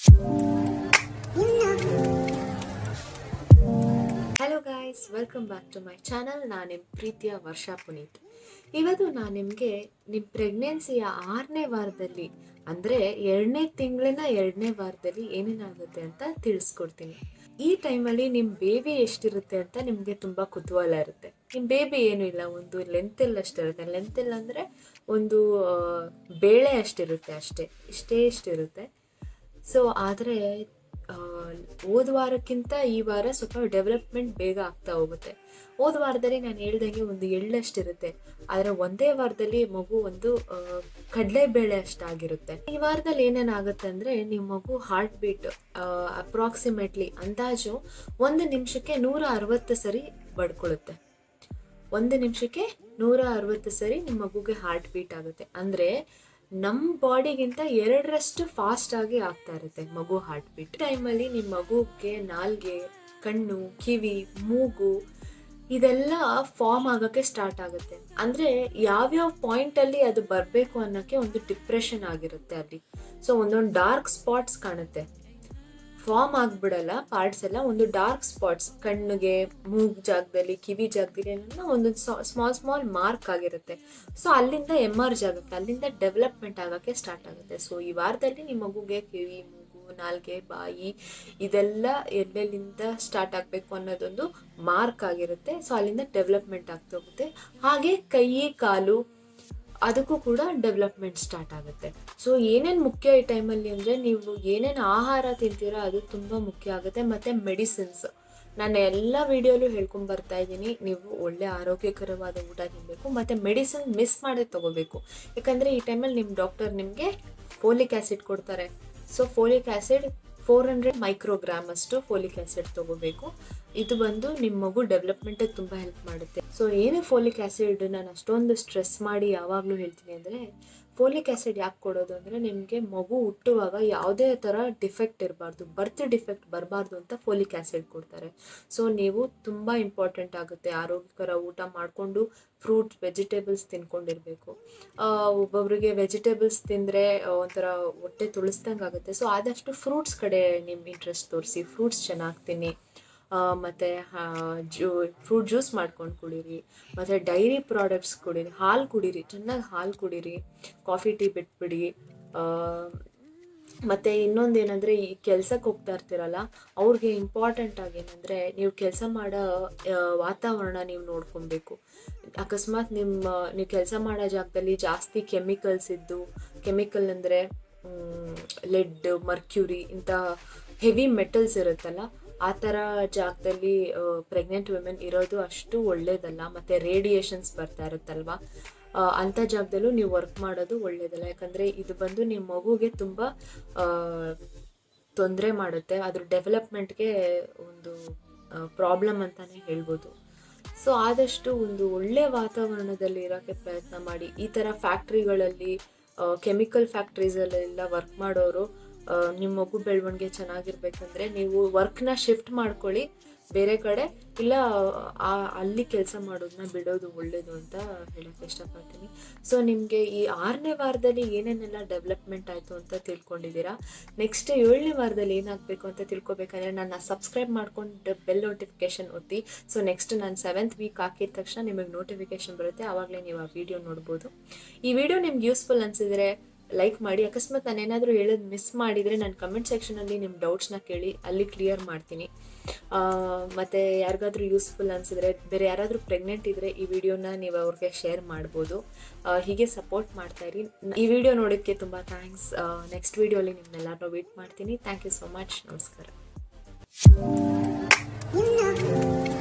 hello guys welcome back to my channel ನಾನು ನಿಮ್ಮ ಪ್ರೀತಿಯ ವರ್ಷಾ ಪುನೀತ್ ಇವತ್ತು ನಾನು ನಿಮಗೆ ನಿಮ್ಮ ಪ್ರೆಗ್ನೆನ್ಸಿಯ ಆರನೇ ವಾರದಲ್ಲಿ ಅಂದರೆ ಎರಡನೇ ತಿಂಗಳಿನ ಎರಡನೇ ವಾರದಲ್ಲಿ ಏನೇನಾಗುತ್ತೆ ಅಂತ ತಿಳಿಸ್ಕೊಡ್ತೀನಿ ಈ ಟೈಮಲ್ಲಿ ನಿಮ್ಮ ಬೇಬಿ ಎಷ್ಟಿರುತ್ತೆ ಅಂತ ನಿಮಗೆ ತುಂಬ ಕುತೂಹಲ ಇರುತ್ತೆ ನಿಮ್ಮ ಬೇಬಿ ಏನೂ ಇಲ್ಲ ಒಂದು ಲೆಂತೆಲ್ ಅಷ್ಟಿರುತ್ತೆ ಲೆಂತೆಲ್ ಅಂದರೆ ಒಂದು ಆ, ಬೇಳೆ ಅಷ್ಟಿರುತ್ತೆ ಅಷ್ಟೇ ಇಷ್ಟೇ ಇಷ್ಟಿರುತ್ತೆ ಸೊ ಆದರೆ ಹೋದ ವಾರಕ್ಕಿಂತ ಈ ವಾರ ಸ್ವಲ್ಪ ಡೆವಲಪ್ಮೆಂಟ್ ಬೇಗ ಆಗ್ತಾ ಹೋಗುತ್ತೆ ಹೋದ ವಾರದಲ್ಲಿ ನಾನು ಹೇಳ್ದಂಗೆ ಒಂದು ಎಳ್ಳಷ್ಟಿರುತ್ತೆ ಆದರೆ ಒಂದೇ ವಾರದಲ್ಲಿ ಮಗು ಒಂದು ಕಡಲೆಬೇಳೆ ಅಷ್ಟಾಗಿರುತ್ತೆ ಈ ವಾರದಲ್ಲಿ ಏನೇನಾಗುತ್ತೆ ಅಂದರೆ ನಿಮ್ಮ ಮಗು ಹಾರ್ಟ್ ಬೀಟ್ ಅಪ್ರಾಕ್ಸಿಮೇಟ್ಲಿ ಅಂದಾಜು ಒಂದು ನಿಮಿಷಕ್ಕೆ ನೂರ ಅರವತ್ತು ಸರಿ ಬಡ್ಕೊಳ್ಳುತ್ತೆ ಒಂದು ನಿಮಿಷಕ್ಕೆ ನೂರ ಅರವತ್ತು ಸರಿ ನಿಮ್ಮ ಮಗುಗೆ ಹಾರ್ಟ್ ಬೀಟ್ ಆಗುತ್ತೆ ಅಂದರೆ ನಮ್ಮ ಬಾಡಿಗಿಂತ ಎರಡರಷ್ಟು ಫಾಸ್ಟ್ ಆಗಿ ಆಗ್ತಾ ಇರುತ್ತೆ ಮಗು ಹಾರ್ಟ್ ಬೀಟ್ ಟೈಮಲ್ಲಿ ನಿಮ್ಮ ಮಗುಗೆ ನಾಲ್ಗೆ ಕಣ್ಣು ಕಿವಿ ಮೂಗು ಇದೆಲ್ಲ ಫಾರ್ಮ್ ಆಗೋಕ್ಕೆ ಸ್ಟಾರ್ಟ್ ಆಗುತ್ತೆ ಅಂದರೆ ಯಾವ್ಯಾವ ಪಾಯಿಂಟಲ್ಲಿ ಅದು ಬರಬೇಕು ಅನ್ನೋಕ್ಕೆ ಒಂದು ಡಿಪ್ರೆಷನ್ ಆಗಿರುತ್ತೆ ಅಲ್ಲಿ ಸೊ ಒಂದೊಂದು ಡಾರ್ಕ್ ಸ್ಪಾಟ್ಸ್ ಕಾಣುತ್ತೆ ಫಾರ್ಮ್ ಆಗ್ಬಿಡಲ್ಲ ಪಾರ್ಟ್ಸ್ ಎಲ್ಲ ಒಂದು ಡಾರ್ಕ್ ಸ್ಪಾಟ್ಸ್ ಕಣ್ಣಿಗೆ ಮೂಗ್ ಜಾಗದಲ್ಲಿ ಕಿವಿ ಜಾಗದಲ್ಲಿ ಎಲ್ಲ ಒಂದೊಂದು ಸ್ಮಾಲ್ ಸ್ಮಾಲ್ ಮಾರ್ಕ್ ಆಗಿರುತ್ತೆ ಸೊ ಅಲ್ಲಿಂದ ಎಮರ್ಜ್ ಆಗುತ್ತೆ ಅಲ್ಲಿಂದ ಡೆವಲಪ್ಮೆಂಟ್ ಆಗೋಕ್ಕೆ ಸ್ಟಾರ್ಟ್ ಆಗುತ್ತೆ ಸೊ ಈ ವಾರದಲ್ಲಿ ನಿಮ್ಮ ಮಗುಗೆ ಕಿವಿ ಮೂಗು ನಾಲ್ಗೆ ಬಾಯಿ ಇದೆಲ್ಲ ಎಲ್ಲೆಲ್ಲಿಂದ ಸ್ಟಾರ್ಟ್ ಆಗಬೇಕು ಅನ್ನೋದೊಂದು ಮಾರ್ಕ್ ಆಗಿರುತ್ತೆ ಸೊ ಅಲ್ಲಿಂದ ಡೆವಲಪ್ಮೆಂಟ್ ಆಗ್ತಾ ಹೋಗುತ್ತೆ ಹಾಗೆ ಕೈ ಕಾಲು ಅದಕ್ಕೂ ಕೂಡ ಡೆವಲಪ್ಮೆಂಟ್ ಸ್ಟಾರ್ಟ್ ಆಗುತ್ತೆ ಸೊ ಏನೇನು ಮುಖ್ಯ ಈ ಟೈಮಲ್ಲಿ ಅಂದರೆ ನೀವು ಏನೇನು ಆಹಾರ ತಿಂತೀರಾ ಅದು ತುಂಬ ಮುಖ್ಯ ಆಗುತ್ತೆ ಮತ್ತು ಮೆಡಿಸಿನ್ಸ್ ನಾನು ಎಲ್ಲ ವಿಡಿಯೋಲು ಹೇಳ್ಕೊಂಡು ಬರ್ತಾ ಇದ್ದೀನಿ ನೀವು ಒಳ್ಳೆ ಆರೋಗ್ಯಕರವಾದ ಊಟ ತಿನ್ನಬೇಕು ಮತ್ತು ಮೆಡಿಸಿನ್ ಮಿಸ್ ಮಾಡದೆ ತಗೋಬೇಕು ಯಾಕಂದರೆ ಈ ಟೈಮಲ್ಲಿ ನಿಮ್ಮ ಡಾಕ್ಟರ್ ನಿಮಗೆ ಫೋಲಿಕ್ ಆ್ಯಸಿಡ್ ಕೊಡ್ತಾರೆ so folic acid four hundred microgram ಅಷ್ಟು ಫೋಲಿಕ್ ಆ್ಯಸಿಡ್ ತಗೋಬೇಕು ಇದು ಬಂದು ನಿಮ್ಮ ಮಗು ಡೆವಲಪ್ಮೆಂಟಿಗೆ ತುಂಬ ಹೆಲ್ಪ್ ಮಾಡುತ್ತೆ ಸೊ ಏನೇ ಫೋಲಿಕ್ ಆ್ಯಸಿಡ್ ನಾನು ಅಷ್ಟೊಂದು ಸ್ಟ್ರೆಸ್ ಮಾಡಿ ಯಾವಾಗಲೂ ಹೇಳ್ತೀನಿ ಅಂದರೆ ಫೋಲಿಕ್ ಆ್ಯಸಿಡ್ ಯಾಕೆ ಕೊಡೋದು ಅಂದರೆ ನಿಮಗೆ ಮಗು ಹುಟ್ಟುವಾಗ ಯಾವುದೇ ಥರ ಡಿಫೆಕ್ಟ್ ಇರಬಾರ್ದು ಬರ್ತ್ ಡಿಫೆಕ್ಟ್ ಬರಬಾರ್ದು ಅಂತ ಫೋಲಿಕ್ ಆ್ಯಸಿಡ್ ಕೊಡ್ತಾರೆ ಸೊ ನೀವು ತುಂಬ ಇಂಪಾರ್ಟೆಂಟ್ ಆಗುತ್ತೆ ಆರೋಗ್ಯಕರ ಊಟ ಮಾಡಿಕೊಂಡು ಫ್ರೂಟ್ಸ್ ವೆಜಿಟೇಬಲ್ಸ್ ತಿನ್ಕೊಂಡಿರಬೇಕು ಒಬ್ಬೊಬ್ಬರಿಗೆ ವೆಜಿಟೇಬಲ್ಸ್ ತಿಂದರೆ ಒಂಥರ ಹೊಟ್ಟೆ ತುಳಿಸ್ದಂಗೆ ಆಗುತ್ತೆ ಸೊ ಆದಷ್ಟು ಫ್ರೂಟ್ಸ್ ಕಡೆ ನಿಮ್ಮ ಇಂಟ್ರೆಸ್ಟ್ ತೋರಿಸಿ ಫ್ರೂಟ್ಸ್ ಚೆನ್ನಾಗಿ ತಿನ್ನಿ ಮತ್ತು ಜ್ಯೂ ಫ್ರೂಟ್ ಜ್ಯೂಸ್ ಮಾಡ್ಕೊಂಡು ಕುಡೀರಿ ಮತ್ತು ಡೈರಿ ಪ್ರಾಡಕ್ಟ್ಸ್ ಕುಡೀರಿ ಹಾಲು ಕುಡೀರಿ ಚೆನ್ನಾಗಿ ಹಾಲು ಕುಡೀರಿ ಕಾಫಿ ಟೀ ಬಿಟ್ಬಿಡಿ ಮತ್ತು ಇನ್ನೊಂದು ಏನಂದರೆ ಈ ಕೆಲ್ಸಕ್ಕೆ ಹೋಗ್ತಾ ಇರ್ತೀರಲ್ಲ ಅವ್ರಿಗೆ ಇಂಪಾರ್ಟೆಂಟ್ ಆಗಿ ಏನಂದರೆ ನೀವು ಕೆಲಸ ಮಾಡೋ ಆ, ವಾತಾವರಣ ನೀವು ನೋಡ್ಕೊಬೇಕು ಅಕಸ್ಮಾತ್ ನಿಮ್ಮ ನೀವು ಕೆಲಸ ಮಾಡೋ ಜಾಗದಲ್ಲಿ ಜಾಸ್ತಿ ಕೆಮಿಕಲ್ಸ್ ಇದ್ದು ಕೆಮಿಕಲ್ ಅಂದರೆ ಲೆಡ್ ಮರ್ಕ್ಯೂರಿ ಇಂಥ ಹೆವಿ ಮೆಟಲ್ಸ್ ಇರುತ್ತಲ್ಲ ಆ ಥರ ಜಾಗದಲ್ಲಿ ಪ್ರೆಗ್ನೆಂಟ್ ವುಮೆನ್ ಇರೋದು ಅಷ್ಟು ಒಳ್ಳೇದಲ್ಲ ಮತ್ತು ರೇಡಿಯೇಷನ್ಸ್ ಬರ್ತಾ ಇರುತ್ತಲ್ವ ಆ, ಅಂಥ ಜಾಗದಲ್ಲೂ ನೀವು ವರ್ಕ್ ಮಾಡೋದು ಒಳ್ಳೇದಲ್ಲ ಯಾಕಂದರೆ ಇದು ಬಂದು ನಿಮ್ಮ ಮಗುಗೆ ತುಂಬ ತೊಂದರೆ ಮಾಡುತ್ತೆ ಅದ್ರ ಡೆವಲಪ್ಮೆಂಟ್ಗೆ ಒಂದು ಪ್ರಾಬ್ಲಮ್ ಅಂತಲೇ ಹೇಳ್ಬೋದು ಸೊ ಆದಷ್ಟು ಒಂದು ಒಳ್ಳೆ ವಾತಾವರಣದಲ್ಲಿ ಇರೋಕ್ಕೆ ಪ್ರಯತ್ನ ಮಾಡಿ ಈ ಥರ ಫ್ಯಾಕ್ಟ್ರಿಗಳಲ್ಲಿ ಕೆಮಿಕಲ್ ಫ್ಯಾಕ್ಟ್ರೀಸಲ್ಲೆಲ್ಲ ವರ್ಕ್ ಮಾಡೋರು ಆ, ನಿಮ್ಮ ಮಗು ಬೆಳವಣಿಗೆ ಚೆನ್ನಾಗಿರ್ಬೇಕಂದ್ರೆ ನೀವು ವರ್ಕ್ನ ಶಿಫ್ಟ್ ಮಾಡ್ಕೊಳ್ಳಿ ಬೇರೆ ಕಡೆ ಇಲ್ಲ ಆ ಅಲ್ಲಿ ಕೆಲಸ ಮಾಡೋದನ್ನ ಬಿಡೋದು ಒಳ್ಳೇದು ಅಂತ ಹೇಳಕ್ಕೆ ಇಷ್ಟಪಡ್ತೀನಿ ಸೊ ನಿಮಗೆ ಈ ಆರನೇ ವಾರದಲ್ಲಿ ಏನೇನೆಲ್ಲ ಡೆವಲಪ್ಮೆಂಟ್ ಆಯಿತು ಅಂತ ತಿಳ್ಕೊಂಡಿದ್ದೀರಾ ನೆಕ್ಸ್ಟ್ ಏಳನೇ ವಾರದಲ್ಲಿ ಏನಾಗಬೇಕು ಅಂತ ತಿಳ್ಕೊಬೇಕಂದ್ರೆ ನನ್ನ ಸಬ್ಸ್ಕ್ರೈಬ್ ಮಾಡ್ಕೊಂಡು ಬೆಲ್ ನೋಟಿಫಿಕೇಶನ್ ಒತ್ತಿ ಸೊ ನೆಕ್ಸ್ಟ್ ನಾನು ಸೆವೆಂತ್ ವೀಕ್ ಹಾಕಿದ ತಕ್ಷಣ ನಿಮಗೆ ನೋಟಿಫಿಕೇಶನ್ ಬರುತ್ತೆ ಆವಾಗಲೇ ನೀವು ಆ ವಿಡಿಯೋ ನೋಡ್ಬೋದು ಈ ವಿಡಿಯೋ ನಿಮ್ಗೆ ಯೂಸ್ಫುಲ್ ಅನಿಸಿದ್ರೆ ಲೈಕ್ ಮಾಡಿ ಅಕಸ್ಮಾತ್ ನಾನು ಏನಾದರೂ ಹೇಳೋದು ಮಿಸ್ ಮಾಡಿದರೆ ನಾನು ಕಮೆಂಟ್ ಸೆಕ್ಷನಲ್ಲಿ ನಿಮ್ಮ ಡೌಟ್ಸ್ನ ಕೇಳಿ ಅಲ್ಲಿ ಕ್ಲಿಯರ್ ಮಾಡ್ತೀನಿ ಆ, ಮತ್ತೆ ಯಾರಿಗಾದ್ರೂ ಯೂಸ್ಫುಲ್ ಅನಿಸಿದ್ರೆ ಬೇರೆ ಯಾರಾದರೂ ಪ್ರೆಗ್ನೆಂಟ್ ಇದ್ದರೆ ಈ ವಿಡಿಯೋನ ನೀವು ಅವ್ರಿಗೆ ಶೇರ್ ಮಾಡ್ಬೋದು ಆ, ಹೀಗೆ ಸಪೋರ್ಟ್ ಮಾಡ್ತಾ ಇರಿ ಈ ವಿಡಿಯೋ ನೋಡೋದಕ್ಕೆ ತುಂಬ ಥ್ಯಾಂಕ್ಸ್ ನೆಕ್ಸ್ಟ್ ವಿಡಿಯೋಲಿ ನಿಮ್ಮನ್ನೆಲ್ಲರೂ ವೇಟ್ ಮಾಡ್ತೀನಿ ಥ್ಯಾಂಕ್ ಯು ಸೊ ಮಚ್ ನಮಸ್ಕಾರ ಇನ್ನು